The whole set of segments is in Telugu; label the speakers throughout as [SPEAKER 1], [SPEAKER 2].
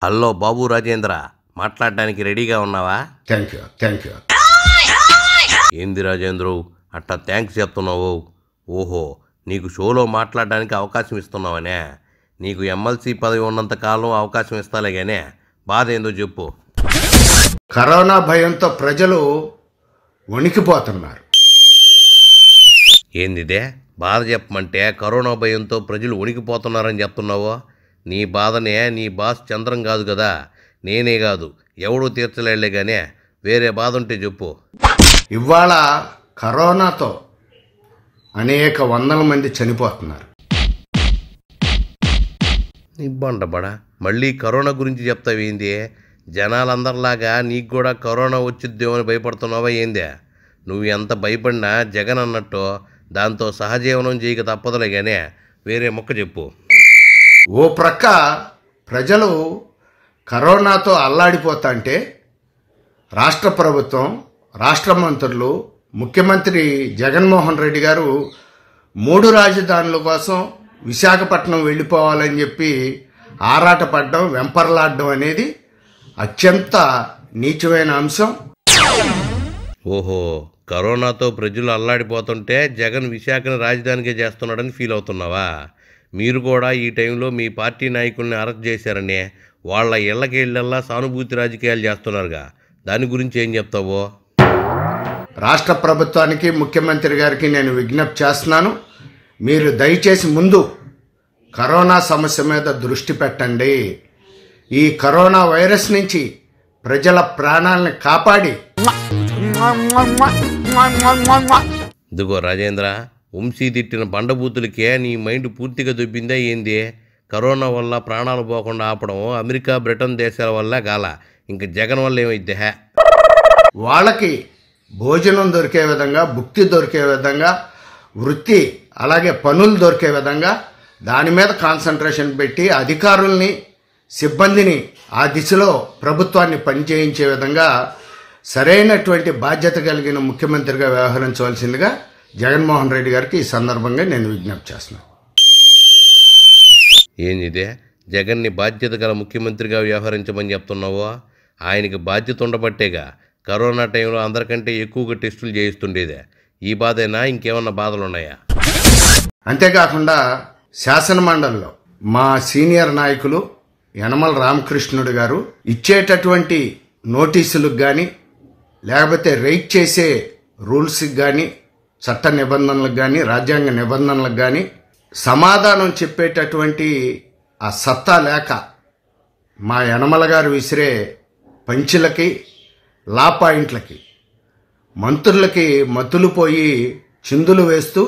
[SPEAKER 1] హలో బాబు రాజేంద్ర మాట్లాడడానికి రెడీగా ఉన్నావా
[SPEAKER 2] థ్యాంక్ యూ థ్యాంక్ యూ
[SPEAKER 1] ఏంది రాజేంద్రు అట్టా థ్యాంక్స్ చెప్తున్నావు ఓహో నీకు షోలో మాట్లాడడానికి అవకాశం ఇస్తున్నావనే నీకు ఎమ్మెల్సీ పదవి ఉన్నంత కాలం అవకాశం ఇస్తాలే గానే బాధ ఏందో చెప్పు
[SPEAKER 2] కరోనా భయంతో ప్రజలు వణికిపోతున్నారు
[SPEAKER 1] ఏందిదే బాధ చెప్పమంటే కరోనా భయంతో ప్రజలు వణికిపోతున్నారని చెప్తున్నావు నీ బాధనే నీ బాస్ చంద్రం కాదు కదా నేనే కాదు ఎవడూ తీర్చలేడులే గానే వేరే బాధ ఉంటే చెప్పు
[SPEAKER 2] ఇవాళ కరోనాతో అనేక వందల మంది చనిపోతున్నారు
[SPEAKER 1] ఇబ్బండ బడా మళ్ళీ కరోనా గురించి చెప్తావేంది జనాలందరిలాగా నీకు కూడా కరోనా వచ్చిద్దేమో అని భయపడుతున్నావా ఏందే నువ్వు ఎంత భయపడినా జగన్ అన్నట్టు దాంతో సహజీవనం చేయక తప్పదులే గానే వేరే మొక్క చెప్పు
[SPEAKER 2] ఓ ప్రక్క ప్రజలు కరోనాతో అల్లాడిపోతాంటే రాష్ట్ర ప్రభుత్వం రాష్ట్ర మంత్రులు ముఖ్యమంత్రి జగన్మోహన్ రెడ్డి గారు మూడు రాజధానుల కోసం విశాఖపట్నం వెళ్ళిపోవాలని చెప్పి ఆరాటపడడం వెంపర్లాడడం అనేది అత్యంత నీచమైన అంశం
[SPEAKER 1] ఓహో కరోనాతో ప్రజలు అల్లాడిపోతుంటే జగన్ విశాఖను రాజధానిగా చేస్తున్నాడని ఫీల్ అవుతున్నావా మీరు కూడా ఈ టైంలో మీ పార్టీ నాయకుల్ని అరెస్ట్ చేశారని వాళ్ళ ఇళ్ళకి ఇళ్ళల్లా సానుభూతి రాజకీయాలు చేస్తున్నారుగా దాని గురించి ఏం చెప్తావో
[SPEAKER 2] రాష్ట్ర ప్రభుత్వానికి ముఖ్యమంత్రి గారికి నేను విజ్ఞప్తి చేస్తున్నాను మీరు దయచేసి ముందు కరోనా సమస్య మీద దృష్టి పెట్టండి ఈ కరోనా వైరస్ నుంచి ప్రజల ప్రాణాలను కాపాడి
[SPEAKER 1] ఇదిగో రాజేంద్ర వంశీ తిట్టిన బండబూతులకే నీ మైండ్ పూర్తిగా దొబ్బిందా ఏంది కరోనా వల్ల ప్రాణాలు పోకుండా ఆపడం అమెరికా బ్రిటన్ దేశాల వల్ల గాల ఇంక జగన్ వల్ల ఏమైద్ది హే
[SPEAKER 2] వాళ్ళకి భోజనం దొరికే విధంగా భుక్తి దొరికే విధంగా వృత్తి అలాగే పనులు దొరికే విధంగా దాని మీద కాన్సన్ట్రేషన్ పెట్టి అధికారుల్ని సిబ్బందిని ఆ దిశలో ప్రభుత్వాన్ని పనిచేయించే విధంగా సరైనటువంటి బాధ్యత కలిగిన ముఖ్యమంత్రిగా వ్యవహరించవలసిందిగా జగన్మోహన్ రెడ్డి గారికి ఈ సందర్భంగా నేను విజ్ఞప్తి చేస్తున్నాను
[SPEAKER 1] ఏందిదే జగన్ని బాధ్యత గల ముఖ్యమంత్రిగా వ్యవహరించమని చెప్తున్నావో ఆయనకి బాధ్యత ఉండబట్టేగా కరోనా టైంలో అందరికంటే ఎక్కువగా టెస్టులు చేయిస్తుండేదే ఈ బాధైనా ఇంకేమన్నా బాధలు ఉన్నాయా
[SPEAKER 2] అంతేకాకుండా శాసన మండలిలో మా సీనియర్ నాయకులు యనమల రామకృష్ణుడు గారు ఇచ్చేటటువంటి నోటీసులకు కానీ లేకపోతే రైట్ చేసే రూల్స్కి కానీ చట్ట నిబంధనలకు కానీ రాజ్యాంగ నిబంధనలకు కానీ సమాధానం చెప్పేటటువంటి ఆ సత్తా లేక మా యనమల గారు విసిరే పంచులకి లా పాయింట్లకి మంత్రులకి మత్తులు పోయి చిందులు వేస్తూ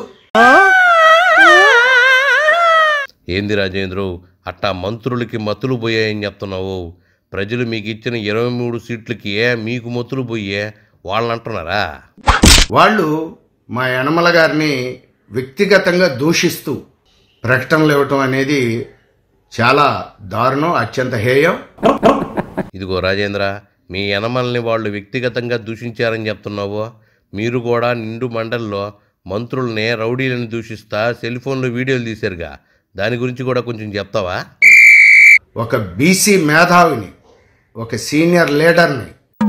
[SPEAKER 1] ఏంది రాజేంద్రు అట్టా మంత్రులకి మత్తులు పోయాయని చెప్తున్నావు ప్రజలు మీకు ఇచ్చిన ఇరవై మూడు సీట్లకి మీకు మత్తులు పోయే వాళ్ళు అంటున్నారా
[SPEAKER 2] వాళ్ళు మా యనమల గారిని వ్యక్తిగతంగా దూషిస్తూ ప్రకటనలు ఇవ్వటం అనేది చాలా దారుణం అత్యంత హేయం
[SPEAKER 1] ఇదిగో రాజేంద్ర మీ యనమల్ని వాళ్ళు వ్యక్తిగతంగా దూషించారని చెప్తున్నావు మీరు కూడా నిండు మండల్లో మంత్రుల్ని రౌడీలను దూషిస్తా సెల్ ఫోన్లో వీడియోలు తీశారుగా దాని గురించి కూడా కొంచెం చెప్తావా
[SPEAKER 2] ఒక బీసీ మేధావిని ఒక సీనియర్ లీడర్ని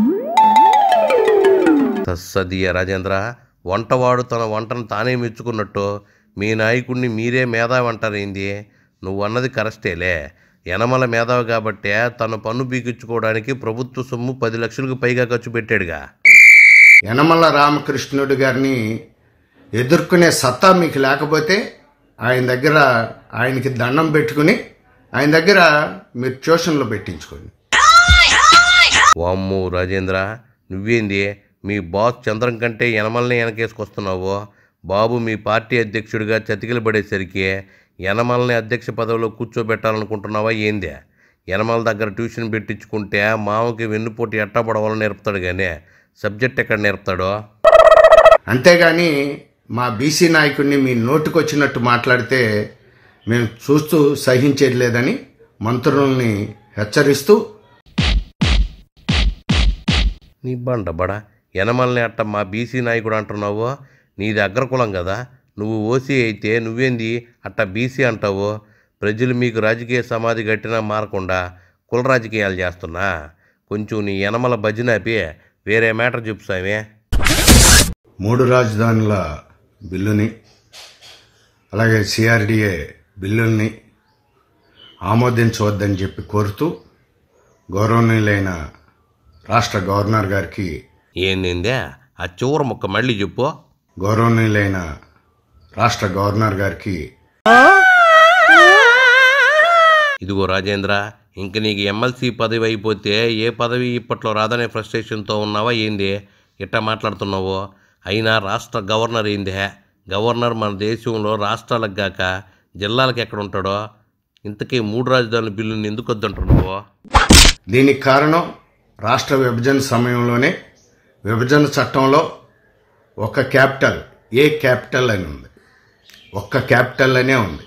[SPEAKER 1] తస్సదియ రాజేంద్ర వంటవాడు తన వంటను తానే మెచ్చుకున్నట్టు మీ నాయకుడిని మీరే మేధావి అంటారేంది నువ్వు అన్నది కరెక్టేలే యనమల మేధావి కాబట్టే తన పన్ను బీకించుకోవడానికి ప్రభుత్వ సొమ్ము పది లక్షలకు పైగా ఖర్చు పెట్టాడుగా
[SPEAKER 2] యనమల రామకృష్ణుడు గారిని ఎదుర్కొనే సత్తా మీకు లేకపోతే ఆయన దగ్గర ఆయనకి దండం పెట్టుకుని ఆయన దగ్గర మీరు ట్యూషన్లో పెట్టించుకోండి
[SPEAKER 1] వామ్మో రాజేంద్ర నువ్వేంది మీ బాస్ చంద్రం కంటే యనమల్ని వెనకేసుకొస్తున్నావు బాబు మీ పార్టీ అధ్యక్షుడిగా చతికిల పడేసరికి యనమల్ని అధ్యక్ష పదవిలో కూర్చోబెట్టాలనుకుంటున్నావా ఏంది యనమల దగ్గర ట్యూషన్ పెట్టించుకుంటే మామకి వెన్నుపోటు ఎట్టా పడవాలని నేర్పుతాడు కానీ సబ్జెక్ట్ ఎక్కడ నేర్పుతాడో
[SPEAKER 2] అంతేగాని మా బీసీ నాయకుడిని మీ నోటికొచ్చినట్టు మాట్లాడితే మేము చూస్తూ సహించేది లేదని మంత్రుల్ని హెచ్చరిస్తూ
[SPEAKER 1] నీ బండ బడా యనమల్ని అట్ట మా బీసీ నాయకుడు అంటున్నావు నీది అగ్రకులం కదా నువ్వు ఓసీ అయితే నువ్వేంది అట్ట బీసీ అంటావు ప్రజలు మీకు రాజకీయ సమాధి కట్టినా మారకుండా కుల రాజకీయాలు చేస్తున్నా కొంచెం నీ యనమల భజన ఆపి వేరే మ్యాటర్ చెప్పు స్వామి
[SPEAKER 2] మూడు రాజధానుల బిల్లుని అలాగే సిఆర్డిఏ బిల్లుల్ని ఆమోదించవద్దని చెప్పి కోరుతూ గౌరవనీయులైన రాష్ట్ర గవర్నర్ గారికి
[SPEAKER 1] ఏందిందే ఆ చివరి ముక్క మళ్ళీ చెప్పు
[SPEAKER 2] గౌరవనీయులైన రాష్ట్ర గవర్నర్ గారికి
[SPEAKER 1] ఇదిగో రాజేంద్ర ఇంక నీకు ఎమ్మెల్సీ పదవి అయిపోతే ఏ పదవి ఇప్పట్లో రాదనే ఫ్రస్ట్రేషన్తో ఉన్నావా ఏంది ఇట్టా మాట్లాడుతున్నావు అయినా రాష్ట్ర గవర్నర్ ఏందే గవర్నర్ మన దేశంలో రాష్ట్రాలకు గాక జిల్లాలకు ఎక్కడ ఉంటాడో ఇంతకీ మూడు రాజధానుల బిల్లుని ఎందుకు వద్దంటున్నావు
[SPEAKER 2] దీనికి కారణం రాష్ట్ర విభజన సమయంలోనే విభజన చట్టంలో ఒక క్యాపిటల్ ఏ క్యాపిటల్ అని ఉంది ఒక్క క్యాపిటల్ అనే ఉంది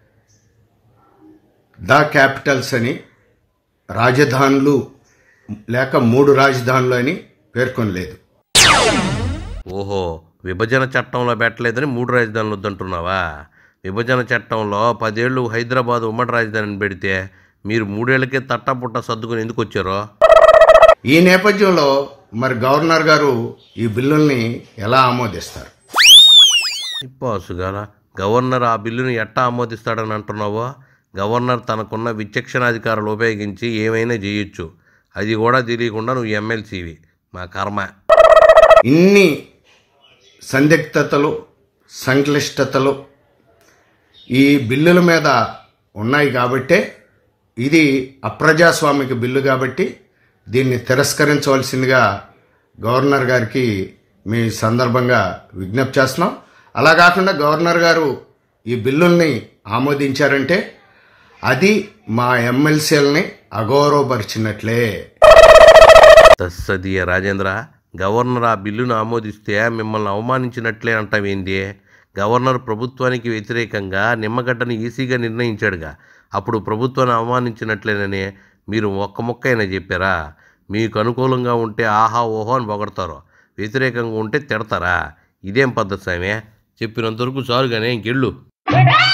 [SPEAKER 2] ద క్యాపిటల్స్ అని రాజధానులు లేక మూడు రాజధానులు అని పేర్కొనలేదు
[SPEAKER 1] ఓహో విభజన చట్టంలో పెట్టలేదని మూడు రాజధానులు వద్దంటున్నావా విభజన చట్టంలో పదేళ్ళు హైదరాబాద్ ఉమ్మడి రాజధానిని పెడితే మీరు మూడేళ్లకే తట్టపుట్ట సర్దుకుని ఎందుకు వచ్చారో
[SPEAKER 2] ఈ నేపథ్యంలో మరి గవర్నర్ గారు ఈ బిల్లుల్ని ఎలా ఆమోదిస్తారు
[SPEAKER 1] ఇప్పాసుగాల గవర్నర్ ఆ బిల్లును ఎట్టా ఆమోదిస్తాడని అంటున్నావో గవర్నర్ తనకున్న విచక్షణాధికారాలు ఉపయోగించి ఏమైనా చేయొచ్చు అది కూడా తెలియకుండా నువ్వు ఎమ్మెల్సీవి మా కర్మ
[SPEAKER 2] ఇన్ని సందిగ్ధతలు సంక్లిష్టతలు ఈ బిల్లుల మీద ఉన్నాయి కాబట్టే ఇది అప్రజాస్వామిక బిల్లు కాబట్టి దీన్ని తిరస్కరించవలసిందిగా గవర్నర్ గారికి మీ సందర్భంగా విజ్ఞప్తి చేస్తున్నాం అలా కాకుండా గవర్నర్ గారు ఈ బిల్లుల్ని ఆమోదించారంటే అది మా ఎమ్మెల్సీలని అగౌరవపరిచినట్లే
[SPEAKER 1] తస్సదియ రాజేంద్ర గవర్నర్ ఆ బిల్లును ఆమోదిస్తే మిమ్మల్ని అవమానించినట్లే అంటావేంది గవర్నర్ ప్రభుత్వానికి వ్యతిరేకంగా నిమ్మగడ్డను ఈసీగా నిర్ణయించాడుగా అప్పుడు ప్రభుత్వాన్ని అవమానించినట్లేనని మీరు ఒక్క మొక్క అయినా చెప్పారా మీకు అనుకూలంగా ఉంటే ఆహా ఓహో అని పొగడతారు వ్యతిరేకంగా ఉంటే తిడతారా ఇదేం పద్ధతి సామే చెప్పినంతవరకు చాలు కానీ ఇంకెళ్ళు